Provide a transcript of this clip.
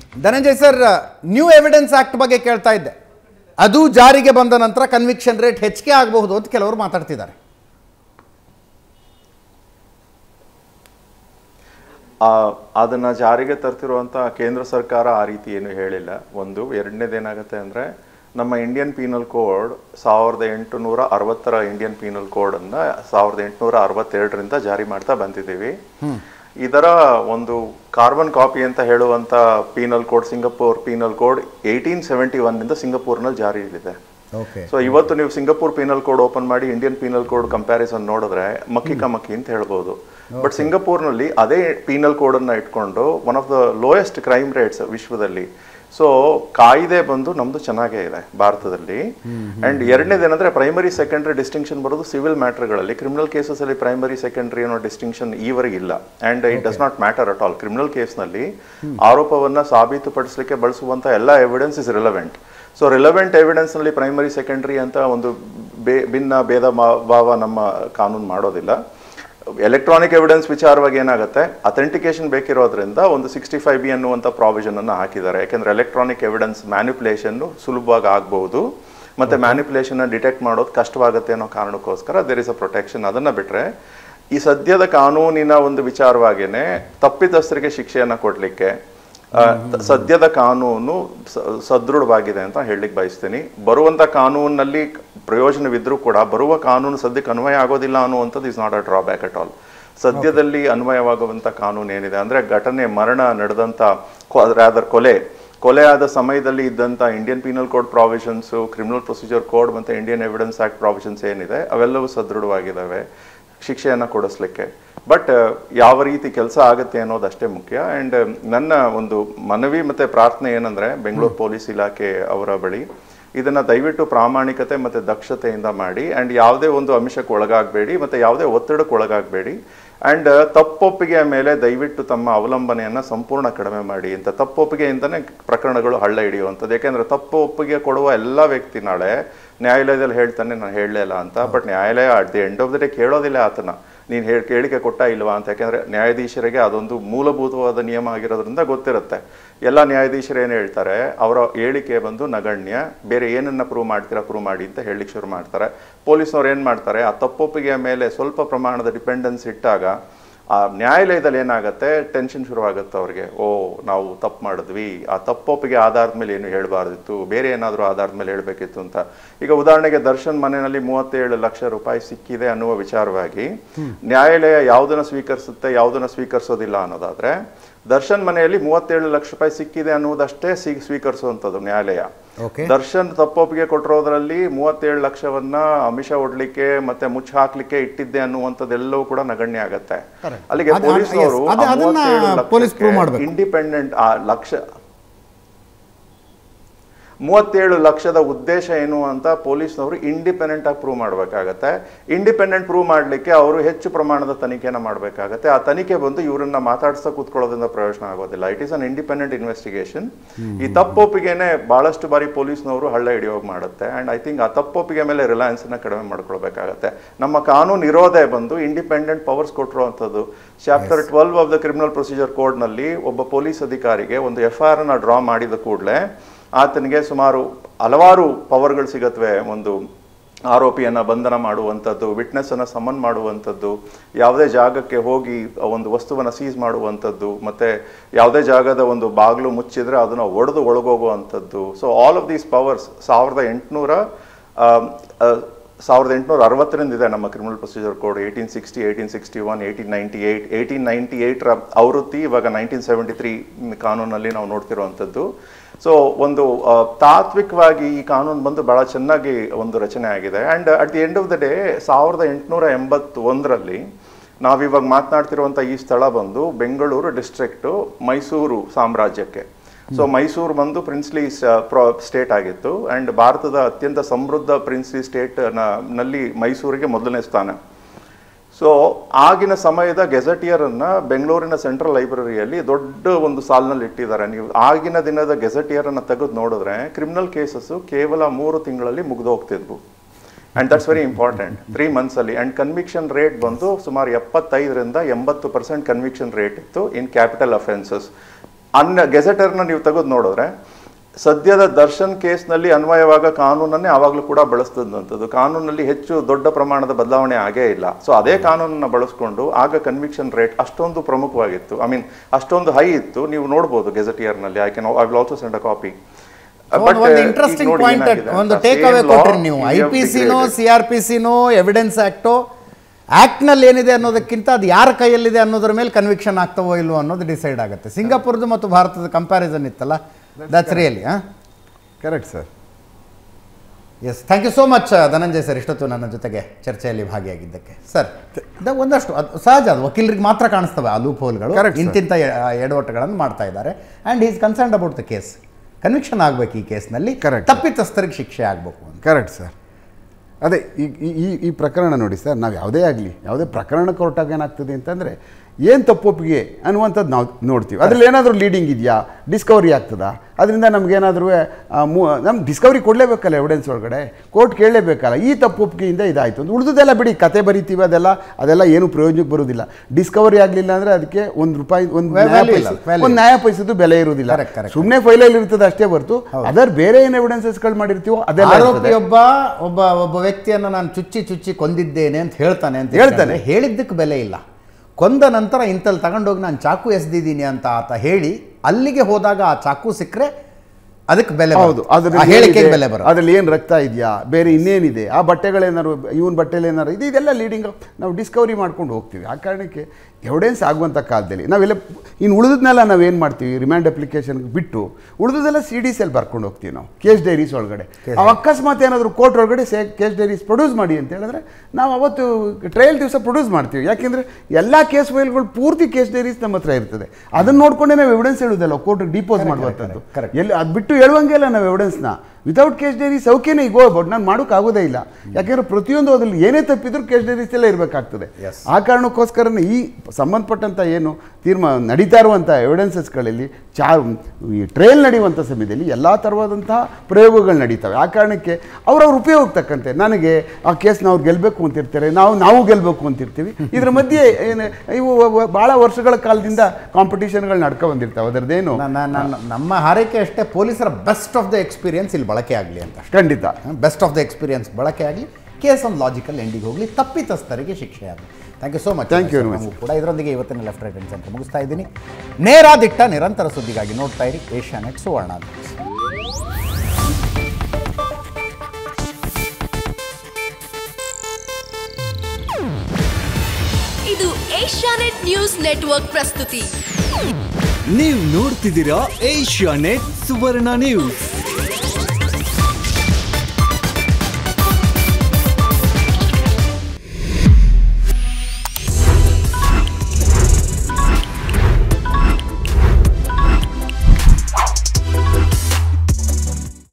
Dhananjay sir new evidence act ಬಗ್ಗೆ ಕೇಳ್ತಾ ಇದ್ದೆ ಅದು ಜಾರಿಗೆ ಬಂದ ನಂತರ ಕನ್ವಿಕ್ಷನ್ ರೇಟ್ ಹೆಚ್ಚಿಗೆ ಆಗಬಹುದು ಅಂತ ಕೆಲವರು ಮಾತಾಡ್ತಿದ್ದಾರೆ ಆ, ಅದನ್ನ ಜಾರಿಗೆ ತರ್ತಿರುವಂತ ಕೇಂದ್ರ ಸರ್ಕಾರ ಆ ರೀತಿ ಏನು ಹೇಳಿಲ್ಲ ಒಂದು ಎರಡನೇದು ಏನಾಗುತ್ತೆ ಅಂದ್ರೆ ನಮ್ಮ ಇಂಡಿಯನ್ ಪೀನಲ್ ಕೋಡ್ ಸಾವಿರದ ಎಂಟುನೂರ ಅರವತ್ತರ ಇಂಡಿಯನ್ ಪೀನಲ್ ಕೋಡ್ ಅನ್ನ ಸಾವಿರದ ಎಂಟುನೂರ ಅರವತ್ತೆರಡರಿಂದ ಜಾರಿ ಮಾಡ್ತಾ ಬಂದಿದ್ದೀವಿ ಇದರ ಒಂದು ಕಾರ್ಬನ್ ಕಾಪಿ ಅಂತ ಹೇಳುವಂತ penal code Singapore penal code eighteen seventy ಒನ್ನಿಂದ ಸಿಂಗಪೂರ್ನಲ್ಲಿ ಜಾರಿಯಲ್ಲಿದೆ ಓಕೆ ಸೊ ಇವತ್ತು ನೀವು ಸಿಂಗಪೂರ್ ಪೀನಲ್ ಕೋಡ್ ಓಪನ್ ಮಾಡಿ ಇಂಡಿಯನ್ ಪೀನಲ್ ಕೋಡ್ ಕಂಪ್ಯಾರಿಸನ್ ನೋಡಿದ್ರೆ ಮಕ್ಕಿ ಕಮಕ್ಕಿ ಅಂತ ಹೇಳ್ಬೋದು ಬಟ್ ಸಿಂಗಪೂರ್ನಲ್ಲಿ ಅದೇ ಪೀನಲ್ ಕೋಡ್ ಅನ್ನ ಇಟ್ಕೊಂಡು one of the lowest crime rates ವಿಶ್ವದಲ್ಲಿ ಸೊ ಕಾಯ್ದೆ ಬಂದು ನಮ್ದು ಚೆನ್ನಾಗೇ ಇದೆ ಭಾರತದಲ್ಲಿ ಅಂಡ್ ಎರಡನೇದೇನಂದ್ರೆ ಪ್ರೈಮರಿ ಸೆಕೆಂಡರಿ ಡಿಸ್ಟಿಂಕ್ಷನ್ ಬರೋದು ಸಿವಿಲ್ ಮ್ಯಾಟರ್ಗಳಲ್ಲಿ ಕ್ರಿಮಿನಲ್ ಕೇಸಸ್ ಅಲ್ಲಿ ಪ್ರೈಮರಿ ಸೆಕೆಂಡರಿ ಅನ್ನೋ ಡಿಸ್ಟಿಂಕ್ಷನ್ ಈವರೆಗೆ ಇಲ್ಲ and it does not matter at all criminal ಕೇಸ್ನಲ್ಲಿ ಆರೋಪವನ್ನ ಸಾಬೀತುಪಡಿಸಲಿಕ್ಕೆ ಬಳಸುವಂತ ಎಲ್ಲ evidence is relevant so relevant evidence ನಲ್ಲಿ ಪ್ರೈಮರಿ ಸೆಕೆಂಡರಿ ಅಂತ ಒಂದು ಬೇ- ಭಿನ್ನ ಭೇದ ಮಾ- ಭಾವ ನಮ್ಮ ಕಾನೂನು ಮಾಡೋದಿಲ್ಲ ಎಲೆಕ್ಟ್ರಾನಿಕ್ ಎವಿಡೆನ್ಸ್ ವಿಚಾರವಾಗಿ ಏನಾಗುತ್ತೆ ಅಥೆಂಟಿಕೇಶನ್ ಬೇಕಿರೋದ್ರಿಂದ ಒಂದು ಸಿಕ್ಸ್ಟಿ ಫೈವ್ ಬಿ ಅನ್ನುವಂಥ ಪ್ರಾವಿಷನ್ ಅನ್ನು ಹಾಕಿದ್ದಾರೆ ಯಾಕೆಂದ್ರೆ ಎಲೆಕ್ಟ್ರಾನಿಕ್ ಎವಿಡೆನ್ಸ್ ಮ್ಯಾನಿಪುಲೇಷನ್ ಸುಲಭವಾಗಿ ಆಗಬಹುದು ಮತ್ತೆ ಮ್ಯಾನಿಪುಲೇಷನ್ ಡಿಟೆಕ್ಟ್ ಮಾಡೋದು ಕಷ್ಟವಾಗುತ್ತೆ ಅನ್ನೋ ಕಾರಣಕ್ಕೋಸ್ಕರ ದೇರ್ ಇಸ್ ಅ ಪ್ರೊಟೆಕ್ಷನ್ ಅದನ್ನ ಬಿಟ್ರೆ ಈ ಸದ್ಯದ ಕಾನೂನಿನ ಒಂದು ವಿಚಾರವಾಗೇನೆ ತಪ್ಪಿತಸ್ಥರಿಗೆ ಶಿಕ್ಷೆಯನ್ನ ಕೊಡ್ಲಿಕ್ಕೆ ಆ, ತ- ಸದ್ಯದ ಕಾನೂನು ಸ- ಸದೃಢವಾಗಿದೆ ಅಂತ ಹೇಳಲಿಕ್ಕೆ ಬಯಸ್ತೀನಿ ಬರುವಂತ ಕಾನೂನಲ್ಲಿ ಪ್ರಯೋಜನವಿದ್ರೂ ಕೂಡ ಬರುವ ಕಾನೂನು ಸದ್ಯಕ್ಕೆ ಅನ್ವಯ ಆಗೋದಿಲ್ಲ ಅನ್ನುವಂಥದ್ದು is not a drawback at all ಸದ್ಯದಲ್ಲಿ ಅನ್ವಯವಾಗುವಂತ ಕಾನೂನು ಏನಿದೆ ಅಂದ್ರೆ ಘಟನೆ ಮರಣ ನಡೆದಂತ ರಾದರ್ ಕೊಲೆ ಕೊಲೆ ಆದ ಸಮಯದಲ್ಲಿ ಇದ್ದಂತ Indian penal code provisions criminal procedure code ಮತ್ತೆ ಇಂಡಿಯನ್ ಎವಿಡೆನ್ಸ್ ಆಕ್ಟ್ ಪ್ರಾವಿಷನ್ಸ್ ಏನಿದೆ ಅವೆಲ್ಲವೂ ಸದೃಢವಾಗಿದ್ದಾವೆ ಶಿಕ್ಷೆಯನ್ನ ಕೊಡಿಸ್ಲಿಕ್ಕೆ ಬಟ್ ಯಾವ ರೀತಿ ಕೆಲಸ ಆಗುತ್ತೆ ಅನ್ನೋದು ಅಷ್ಟೇ ಮುಖ್ಯ ಅಂಡ್ ನನ್ನ ಒಂದು ಮನವಿ ಮತ್ತೆ ಪ್ರಾರ್ಥನೆ ಏನಂದ್ರೆ ಬೆಂಗಳೂರು ಪೊಲೀಸ್ ಇಲಾಖೆ ಅವರ ಬಳಿ ಇದನ್ನ ದಯವಿಟ್ಟು ಪ್ರಾಮಾಣಿಕತೆ ಮತ್ತೆ ದಕ್ಷತೆಯಿಂದ ಮಾಡಿ ಅಂಡ್ ಯಾವುದೇ ಒಂದು ಅಂಶಕ್ಕೆ ಒಳಗಾಗಬೇಡಿ ಮತ್ತೆ ಯಾವುದೇ ಒತ್ತಡಕ್ಕೆ ಒಳಗಾಗಬೇಡಿ ಅಂಡ್ ತಪ್ಪೊಪ್ಪಿಗೆಯ ಮೇಲೆ ದಯವಿಟ್ಟು ತಮ್ಮ ಅವಲಂಬನೆಯನ್ನ ಸಂಪೂರ್ಣ ಕಡಿಮೆ ಮಾಡಿ ಅಂತ ತಪ್ಪೊಪ್ಪಿಗೆಯಿಂದನೇ ಪ್ರಕರಣಗಳು ಹಳ್ಳ ಹಿಡಿಯುವಂಥದ್ದು ಯಾಕೆಂದ್ರೆ ತಪ್ಪು ಒಪ್ಪಿಗೆ ಕೊಡುವ ಎಲ್ಲ ವ್ಯಕ್ತಿ ನಾಳೆ ನ್ಯಾಯಾಲಯದಲ್ಲಿ ಹೇಳ್ತಾನೆ ನಾನು ಹೇಳಲೇ ಇಲ್ಲ ಅಂತ ಬಟ್ ನ್ಯಾಯಾಲಯ at the end of the day ಕೇಳೋದಿಲ್ಲ ಆತನ ನೀನು ಹೇಳಿ ಕೇಳಿಕೆ ಕೊಟ್ಟ ಇಲ್ವಾ ಅಂತ ಯಾಕೆಂದ್ರೆ ನ್ಯಾಯಾಧೀಶರಿಗೆ ಅದೊಂದು ಮೂಲಭೂತವಾದ ನಿಯಮ ಆಗಿರೋದ್ರಿಂದ ಗೊತ್ತಿರುತ್ತೆ ಎಲ್ಲ ನ್ಯಾಯಾಧೀಶರು ಏನು ಹೇಳ್ತಾರೆ ಅವರ ಹೇಳಿಕೆ ಬಂದು ನಗಣ್ಯ ಬೇರೆ ಏನನ್ನ ಪ್ರೂವ್ ಮಾಡ್ತೀರಾ ಪ್ರೂವ್ ಮಾಡಿ ಅಂತ ಹೇಳಲಿಕ್ಕೆ ಶುರು ಮಾಡ್ತಾರೆ ಪೊಲೀಸ್ನವ್ರು ಏನು ಮಾಡ್ತಾರೆ ಆ ತಪ್ಪೊಪ್ಪಿಗೆಯ ಮೇಲೆ ಸ್ವಲ್ಪ ಪ್ರಮಾಣದ ಡಿಪೆಂಡೆನ್ಸ್ ಇಟ್ಟಾಗ ಆ ನ್ಯಾಯಾಲಯದಲ್ಲಿ ಏನಾಗುತ್ತೆ ಟೆನ್ಷನ್ ಶುರುವಾಗುತ್ತೆ ಅವ್ರಿಗೆ ಓ ನಾವು ತಪ್ಪು ಮಾಡಿದ್ವಿ ಆ ತಪ್ಪೊಪ್ಪಿಗೆ ಆಧಾರದ ಮೇಲೆ ಏನು ಹೇಳಬಾರ್ದಿತ್ತು ಬೇರೆ ಏನಾದರೂ ಆಧಾರದ ಮೇಲೆ ಹೇಳಬೇಕಿತ್ತು ಅಂತ ಈಗ ಉದಾಹರಣೆಗೆ ದರ್ಶನ್ ಮನೆಯಲ್ಲಿ ಮೂವತ್ತೇಳು ಲಕ್ಷ ರೂಪಾಯಿ ಸಿಕ್ಕಿದೆ ಅನ್ನುವ ವಿಚಾರವಾಗಿ ನ್ಯಾಯಾಲಯ ಯಾವುದನ್ನ ಸ್ವೀಕರಿಸುತ್ತೆ ಯಾವುದನ್ನ ಸ್ವೀಕರಿಸೋದಿಲ್ಲ ಅನ್ನೋದಾದ್ರೆ ದರ್ಶನ್ ಮನೆಯಲ್ಲಿ ಮೂವತ್ತೇಳು ಲಕ್ಷ ರೂಪಾಯಿ ಸಿಕ್ಕಿದೆ ಅನ್ನುವುದಷ್ಟೇ ಸಿ ಸ್ವೀಕರಿಸುವಂಥದ್ದು ನ್ಯಾಯಾಲಯ ಓಕೆ ದರ್ಶನ್ ತಪ್ಪೊಪ್ಪಿಗೆ ಕೊಟ್ಟಿರೋದ್ರಲ್ಲಿ ಮೂವತ್ತೇಳು ಲಕ್ಷವನ್ನ ಅಮಿಷ ಒಡ್ಲಿಕ್ಕೆ ಮತ್ತೆ ಮುಚ್ಚ ಹಾಕ್ಲಿಕ್ಕೆ ಇಟ್ಟಿದ್ದೆ ಅನ್ನುವಂಥದ್ದೆಲ್ಲವೂ ಕೂಡ ನಗಣ್ಯ ಆಗತ್ತೆ Correct. ಅಲ್ಲಿಗೆ ಅದ್- ಅದ್- ಪೊಲೀಸ್ನವರು yes. ಅದ್- ಅದನ್ನ police prove ಮಾಡ್ಬೇಕು. ಇಂಡಿಪೆಂಡೆಂಟ್ ಆ ಲಕ್ಷ ಮೂವತ್ತೇಳು ಲಕ್ಷದ ಉದ್ದೇಶ ಏನು ಅಂತ ಪೊಲೀಸ್ನವರು ಇಂಡಿಪೆಂಡೆಂಟ್ ಆಗಿ ಪ್ರೂವ್ ಮಾಡಬೇಕಾಗತ್ತೆ ಇಂಡಿಪೆಂಡೆಂಟ್ ಪ್ರೂವ್ ಮಾಡಲಿಕ್ಕೆ ಅವರು ಹೆಚ್ಚು ಪ್ರಮಾಣದ ತನಿಖೆನ ಮಾಡಬೇಕಾಗತ್ತೆ ಆ ತನಿಖೆ ಬಂದು ಇವರನ್ನ ಮಾತಾಡ್ಸೋ ಕೂತ್ಕೊಳ್ಳೋದ್ರಿಂದ ಪ್ರಯೋಜನ ಆಗೋದಿಲ್ಲ it is an independent investigation ಈ ತಪ್ಪೊಪ್ಪಿಗೆನೆ ಬಹಳಷ್ಟು ಬಾರಿ ಪೊಲೀಸ್ನವರು ಹಳ್ಳ ಹಿಡಿಯೋಗಿ ಮಾಡುತ್ತೆ ಅಂಡ್ ಐ ಥಿಂಕ್ ಆ ತಪ್ಪೊಪ್ಪಿಗೆ ಮೇಲೆ ರಿಲಯನ್ಸ್ ನ ಕಡಿಮೆ ಮಾಡ್ಕೊಳ್ಬೇಕಾಗತ್ತೆ ನಮ್ಮ ಕಾನೂನು ಇರೋದೇ ಬಂದು ಇಂಡಿಪೆಂಡೆಂಟ್ ಪವರ್ಸ್ ಕೊಟ್ಟಿರುವಂಥದ್ದು chapter twelve of the criminal procedure code ನಲ್ಲಿ ಒಬ್ಬ ಪೊಲೀಸ್ ಅಧಿಕಾರಿಗೆ ಒಂದು ಎಫ್ ಐ ಆರ್ ಅನ್ನ ಡ್ರಾ ಮಾಡಿದ ಕೂಡಲೇ ಆತನಿಗೆ ಸುಮಾರು ಹಲವಾರು ಪವರ್ಗಳು ಸಿಗತ್ವೆ ಒಂದು ಆರೋಪಿಯನ್ನ ಬಂಧನ ಮಾಡುವಂಥದ್ದು ವಿಟ್ನೆಸ್ ಅನ್ನ ಸಮನ್ ಮಾಡುವಂಥದ್ದು ಯಾವುದೇ ಜಾಗಕ್ಕೆ ಹೋಗಿ ಒಂದು ವಸ್ತುವನ್ನ ಸೀಸ್ ಮಾಡುವಂಥದ್ದು ಮತ್ತೆ ಯಾವುದೇ ಜಾಗದ ಒಂದು ಬಾಗಿಲು ಮುಚ್ಚಿದ್ರೆ ಅದನ್ನ ಒಡೆದು ಒಳಗೋಗುವಂಥದ್ದು so all of these powers ಸಾವಿರದ ಎಂಟುನೂರ ಸಾವಿರದ ಎಂಟುನೂರ ಅರವತ್ತರಿಂದ ಇದೆ ನಮ್ಮ criminal procedure code eighteen sixty eighteen sixty one eighteen ninety eight eighteen ninety ಏಯ್ಟ್ರ ಆವೃತ್ತಿ ಇವಾಗ ನೈನ್ಟೀನ್ ಸೆವೆಂಟಿ ತ್ರೀ ಕಾನೂನಲ್ಲಿ ನಾವು ನೋಡ್ತಿರುವಂಥದ್ದು ಸೊ ಒಂದು ಆ, ತಾತ್ವಿಕವಾಗಿ ಈ ಕಾನೂನು ಬಂದು ಬಹಳ ಚೆನ್ನಾಗಿ ಒಂದು ರಚನೆ ಆಗಿದೆ and at the end of the day ಸಾವಿರದ ಎಂಟುನೂರ ಎಂಬತ್ತೊಂದರಲ್ಲಿ ನಾವಿವಾಗ ಮಾತನಾಡ್ತಿರುವಂಥ ಈ ಸ್ಥಳ ಬಂದು ಬೆಂಗಳೂರು ಡಿಸ್ಟ್ರಿಕ್ಟು ಮೈಸೂರು ಸಾಮ್ರಾಜ್ಯಕ್ಕೆ ಸೊ ಮೈಸೂರು ಬಂದು ಪ್ರಿನ್ಸ್ಲಿ ಸ್ಟೇಟ್ ಆಗಿತ್ತು ಅಂಡ್ ಭಾರತದ ಅತ್ಯಂತ ಸಮೃದ್ಧ ಪ್ರಿನ್ಸ್ಲಿ ಸ್ಟೇಟ್ ನಲ್ಲಿ ಮೈಸೂರಿಗೆ ಮೊದಲನೇ ಸ್ಥಾನ ಸೊ ಆಗಿನ ಸಮಯದ ಗೆಜೆಟಿಯರ್ ಅನ್ನ ಬೆಂಗಳೂರಿನ ಸೆಂಟ್ರಲ್ ಲೈಬ್ರರಿಯಲ್ಲಿ ದೊಡ್ಡ ಒಂದು ಸಾಲಿನಲ್ಲಿ ಇಟ್ಟಿದ್ದಾರೆ ನೀವು ಆಗಿನ ದಿನದ ಗೆಜೆಟಿಯರ್ ಅನ್ನ ತೆಗೆದು ನೋಡಿದ್ರೆ ಕ್ರಿಮಿನಲ್ ಕೇಸಸ್ ಕೇವಲ ಮೂರು ತಿಂಗಳಲ್ಲಿ ಮುಗಿದು ಹೋಗ್ತಿದ್ವು and that's very important three months ಅಲ್ಲಿ ಅಂಡ್ ಕನ್ವಿಕ್ಷನ್ ರೇಟ್ ಬಂದು ಸುಮಾರು ಎಪ್ಪತ್ತೈದರಿಂದ ಎಂಬತ್ತು ಪರ್ಸೆಂಟ್ ಕನ್ವಿಕ್ಷನ್ ರೇಟ್ ಇತ್ತು ಇನ್ ಕ್ಯಾಪಿಟಲ್ ಅಫೆನ್ಸಸ್ ಅನ್ ಗೆಜೆಟರ್ನ ನೀವು ತೆಗೆದು ನೋಡಿದ್ರೆ ಸದ್ಯದ ದರ್ಶನ್ ಕೇಸ್ನಲ್ಲಿ ಅನ್ವಯವಾಗ ಕಾನೂನನ್ನೇ ಆವಾಗಲೂ ಕೂಡ ಬಳಸ್ತದಂಥದ್ದು ಕಾನೂನಲ್ಲಿ ಹೆಚ್ಚು ದೊಡ್ಡ ಪ್ರಮಾಣದ ಬದಲಾವಣೆ ಆಗೇ ಇಲ್ಲ ಸೊ ಅದೇ ಕಾನೂನನ್ನ ಬಳಸ್ಕೊಂಡು ಆಗ ಕನ್ವಿಕ್ಷನ್ ರೇಟ್ ಅಷ್ಟೊಂದು ಪ್ರಮುಖವಾಗಿತ್ತು ಐ ಮೀನ್ ಅಷ್ಟೊಂದು ಹೈ ಇತ್ತು ನೀವು ನೋಡ್ಬೋದು ಗೆಜೆಟಿಯರ್ನಲ್ಲಿ I can I will also send a copy ಒಂದು ಇಂಟ್ರೆಸ್ಟಿಂಗ್ ಪಾಯಿಂಟ್ ಒಂದು ಟೇಕ್ ಅವೇ ಕೊಟ್ರಿ ನೀವು ಐ ಪಿ ಸಿನೋ ಸಿ ಆರ್ ಪಿ ಸಿನೋ ಎವಿಡೆನ್ಸ್ ಆ್ಯಕ್ಟು ಆ್ಯಕ್ಟ್ನಲ್ಲಿ ಏನಿದೆ ಅನ್ನೋದಕ್ಕಿಂತ ಅದು ಯಾರ ಕೈಯಲ್ಲಿದೆ ಅನ್ನೋದ್ರ ಮೇಲೆ ಕನ್ವಿಕ್ಷನ್ ಆಗ್ತವೋ ಇಲ್ವೋ ಅನ್ನೋದು ಡಿಸೈಡ್ ಆಗುತ್ತೆ ಸಿಂಗಾಪುರದ್ದು ಮತ್ತು ಭಾರತದ ಕಂಪ್ಯಾರಿಸನ್ ಇತ್ತಲ್ಲ ದಟ್ಸ್ ರಿಯಲಿ ಹಾಂ correct sir yes thank you so much Dhananjay sir ಇಷ್ಟೊತ್ತು ನನ್ನ ಜೊತೆಗೆ ಚರ್ಚೆಯಲ್ಲಿ ಭಾಗಿಯಾಗಿದ್ದಕ್ಕೆ ಸರ್ ಇದು ಒಂದಷ್ಟು ಅದು ಸಹಜ ಅದು ವಕೀಲರಿಗೆ ಮಾತ್ರ ಕಾಣಿಸ್ತವೆ ಆ ಲೂಪ್ ಹೋಲ್ಗಳು Correct, sir. ಇಂತಿಂಥ ಎ- ಎಡವಟ್ಟುಗಳನ್ನು ಮಾಡ್ತಾ ಇದ್ದಾರೆ and is concerned about the case conviction ಆಗಬೇಕು ಈ ಕೇಸ್ನಲ್ಲಿ Correct. ತಪ್ಪಿತಸ್ಥರಿಗೆ ಶಿಕ್ಷೆ ಆಗಬೇಕು ಅಂತ ಕರೆಕ್ಟ್ ಸರ್ ಅದೇ ಈ ಈ- ಈ ಈ ಪ್ರಕರಣ ನೋಡಿ ಸರ್ ನಾವು ಯಾವುದೇ ಆಗಲಿ ಯಾವುದೇ ಪ್ರಕರಣ ಕೊಟ್ಟಾಗ ಏನಾಗ್ತದೆ ಅಂತಂದರೆ ಏನು ತಪ್ಪೊಪ್ಪಿಗೆ ಅನ್ನುವಂಥದ್ದು ನಾವು ನೋಡ್ತೀವಿ ಅದ್ರಲ್ಲಿ ಏನಾದರೂ ಲೀಡಿಂಗ್ ಇದೆಯಾ ಡಿಸ್ಕವರಿ ಆಗ್ತದಾ ಅದರಿಂದ ನಮಗೇನಾದ್ರೂ ನಮ್ಗೆ ಡಿಸ್ಕವರಿ ಕೊಡಲೇಬೇಕಲ್ಲ ಎವಿಡೆನ್ಸ್ ಒಳಗಡೆ ಕೋರ್ಟ್ ಕೇಳಲೇಬೇಕಲ್ಲ ಈ ತಪ್ಪೊಪ್ಪಿಗೆಯಿಂದ ಇದಾಯಿತು ಅಂತ ಉಳಿದುದೆಲ್ಲ ಬಿಡಿ ಕತೆ ಬರಿತೀವಿ ಅದೆಲ್ಲ ಅದೆಲ್ಲ ಏನು ಪ್ರಯೋಜನಕ್ಕೆ ಬರೋದಿಲ್ಲ ಡಿಸ್ಕವರಿ ಆಗಲಿಲ್ಲ ಅಂದರೆ ಅದಕ್ಕೆ ಒಂದು ರೂಪಾಯಿ ಒಂದು Value ನ್ಯಾಯ ಇಲ್ಲ, ಪೈಸೆ- value ಒಂದು ನ್ಯಾಯ ಪೈಸದ್ದು ಬೆಲೆ ಇರುವುದಿಲ್ಲ Correct, correct. ಸುಮ್ಮನೆ ಫೈಲಲ್ಲಿ ಇರ್ತದೆ ಅಷ್ಟೇ ಹೊರತು ಅದರ ಬೇರೆ ಏನು ಎವಿಡೆನ್ಸಸ್ಗಳು ಮಾಡಿರ್ತೀವೋ ಅದೆಲ್ಲ ಇರ್ತದೆ. ಆರೋಪಿಯೊಬ್ಬ ಒಬ್ಬ ಒಬ್ಬ ವ್ಯಕ್ತಿಯನ್ನು ನಾನು ಚುಚ್ಚಿ ಚುಚ್ಚಿ ಕೊಂದಿದ್ದೇನೆ ಅಂತ ಹೇಳ್ತಾನೆ ಅಂತ ಹೇಳ್ತಾನೆ. ಇಟ್ಕೊಂಡ್ರೆ ಹೇಳಿದ್ದಕ್ಕೆ ಬೆಲೆ ಇಲ್ಲ ಕೊಂದ ನಂತರ ಇಂತಲ್ಲಿ ತಗೊಂಡೋಗಿ ನಾನು ಚಾಕು ಎಸ್ದಿದ್ದೀನಿ ಅಂತ ಆತ ಹೇಳಿ ಅಲ್ಲಿಗೆ ಹೋದಾಗ ಆ ಚಾಕು ಸಿಕ್ಕರೆ ಅದಕ್ಕೆ ಬೆಲೆ ಹೌದು ಬರುತ್ತೆ. ಆ ಅದ್ರಲ್ಲಿ ಹೇಳಿಕೆಗೆ ಏನಿದೆ, ಬೆಲೆ ಬರುತ್ತೆ ಅದ್ರಲ್ಲಿ ಏನು ರಕ್ತ ಇದೆಯಾ ಬೇರೆ ಇನ್ನೇನಿದೆ ಆ ಬಟ್ಟೆಗಳೇನಾರು ಇವನ್ ಬಟ್ಟೆಲಿ ಏನಾರು ಇದು ಇದೆಲ್ಲ ಲೀಡಿಂಗ್ ನಾವು ಡಿಸ್ಕವರಿ ಮಾಡ್ಕೊಂಡು ಹೋಗ್ತೀವಿ ಆ ಕಾರಣಕ್ಕೆ ಎವಿಡೆನ್ಸ್ ಆಗುವಂಥ ಕಾಲದಲ್ಲಿ ನಾವೆಲ್ಲ ಇನ್ನು ಉಳಿದದ್ನೆಲ್ಲ ನಾವೇನು ಮಾಡ್ತೀವಿ ರಿಮ್ಯಾಂಡ್ ಅಪ್ಲಿಕೇಶನ್ ಬಿಟ್ಟು ಉಳಿದದೆಲ್ಲ ಸಿ ಡಿ ಸೆಲ್ ಬರ್ಕೊಂಡು ಹೋಗ್ತೀವಿ ನಾವು ಕೇಸ್ ಡೈರೀಸ್ ಒಳಗಡೆ ಅವ್ ಅಕಸ್ಮಾತ್ ಏನಾದರೂ ಕೋರ್ಟ್ ಒಳಗಡೆ ಸೇ ಕೇಸ್ ಡೈರೀಸ್ ಪ್ರೊಡ್ಯೂಸ್ ಮಾಡಿ ಅಂತ ಹೇಳಿದ್ರೆ ನಾವು ಅವತ್ತು ಟ್ರಯಲ್ ದಿವಸ ಪ್ರೊಡ್ಯೂಸ್ ಮಾಡ್ತೀವಿ ಯಾಕೆಂದರೆ ಎಲ್ಲ ಕೇಸ್ ಫೈಲ್ಗಳು ಪೂರ್ತಿ ಕೇಸ್ ಡೈರೀಸ್ ನಮ್ಮ ಹತ್ರ ಇರ್ತದೆ ಅದನ್ನ ನೋಡ್ಕೊಂಡೇ ನಾವು ಎವಿಡೆನ್ಸ್ ಹೇಳೋದಲ್ಲ ಕೋರ್ಟ್ ಡಿಪೋಸ್ ಮಾಡುವಂಥದ್ದು correct. ಎಲ್ಲಿ ಅದು ಬಿಟ್ಟು ಹೇಳುವಂಗೆ ಇಲ್ಲ ನಾವು ಎವಿಡೆನ್ಸ್ನ ವಿತೌಟ್ ಕೇಸ್ ಡೈರಿ ಸೌಖ್ಯನೇ ಈಗ ಬಟ್ ನಾನು ಮಾಡೋಕ್ಕಾಗೋದೇ ಇಲ್ಲ ಯಾಕೆಂದ್ರೆ ಪ್ರತಿಯೊಂದು ಅದ್ರಲ್ಲಿ ಏನೇ ತಪ್ಪಿದ್ರು ಕೇಸ್ ಡೈರೀಸ್ ಎಲ್ಲ ಇರಬೇಕಾಗ್ತದೆ Yes. ಆ ಕಾರಣಕ್ಕೋಸ್ಕರನೇ ಈ ಸಂಬಂಧಪಟ್ಟಂಥ ಏನು ತೀರ್ಮಾನ ನಡೀತಾ ಇರುವಂಥ ಎವಿಡೆನ್ಸಸ್ಗಳಲ್ಲಿ ಚಾ ಈ ಟ್ರಯಲ್ ನಡೆಯುವಂಥ ಸಮಯದಲ್ಲಿ ಎಲ್ಲ ಥರವಾದಂತಹ ಪ್ರಯೋಗಗಳು ನಡೀತವೆ ಆ ಕಾರಣಕ್ಕೆ ಅವ್ರವ್ರ ಉಪಯೋಗ ತಕ್ಕಂತೆ ನನಗೆ ಆ ಕೇಸ್ನ ಅವ್ರು ಗೆಲ್ಲಬೇಕು ಅಂತಿರ್ತಾರೆ ನಾವು ನಾವು ಗೆಲ್ಲಬೇಕು ಅಂತಿರ್ತೀವಿ ಇದ್ರ ಮಧ್ಯೆ ಏನು ಇವು ಭಾಳ ವರ್ಷಗಳ ಕಾಲದಿಂದ ಕಾಂಪಿಟೇಷನ್ಗಳು ನಡ್ಕೊ ಬಂದಿರ್ತಾವೆ ಅದರದ್ದೇನು ನ- ನ- ನ- ನಮ್ಮ ಹಾರೈಕೆ ಅಷ್ಟೇ ಪೊಲೀಸರ ಬೆಸ್ಟ್ ಆಫ್ ದ ಎಕ್ಸ್ಪೀರಿಯನ್ಸ್ ಇಲ್ಲಿ ಬಳಕೆ ಆಗಲಿ ಅಂತ ಖಂಡಿತ ಬೆಸ್ಟ್ ಆಫ್ ದ ಎಕ್ಸ್ಪೀರಿಯನ್ಸ್ ಬಳಕೆ ಆಗಲಿ ಕೇಸ್ ಒಂದು ಲಾಜಿಕಲ್ ಎಂಡಿಗೆ ಹೋಗಲಿ ತಪ್ಪಿತಸ್ಥರಿಗೆ ಶಿಕ್ಷೆ ಆಗಲಿ thank you so much Thank you very much. ಕೂಡ ಇದರೊಂದಿಗೆ ಇವತ್ತಿನ ಲೆಫ್ಟ್ ರೈಟ್ ಅಂತ ಮುಗಿಸ್ತಾ ಇದ್ದೀನಿ ನೇರ ದಿಟ್ಟ ನಿರಂತರ ಸುದ್ದಿಗಾಗಿ ನೋಡ್ತಾ ಇರಿ ಏಷ್ಯಾ ನೆಟ್ ಸುವರ್ಣ ನ್ಯೂಸ್. ಇದು ಏಷ್ಯಾನೆಟ್ ನ್ಯೂಸ್ ನೆಟ್ವರ್ಕ್ ಪ್ರಸ್ತುತಿ ನೀವು ನೋಡ್ತಿದ್ದೀರಾ ಏಷ್ಯಾ ನೆಟ್ ಸುವರ್ಣ ನ್ಯೂಸ್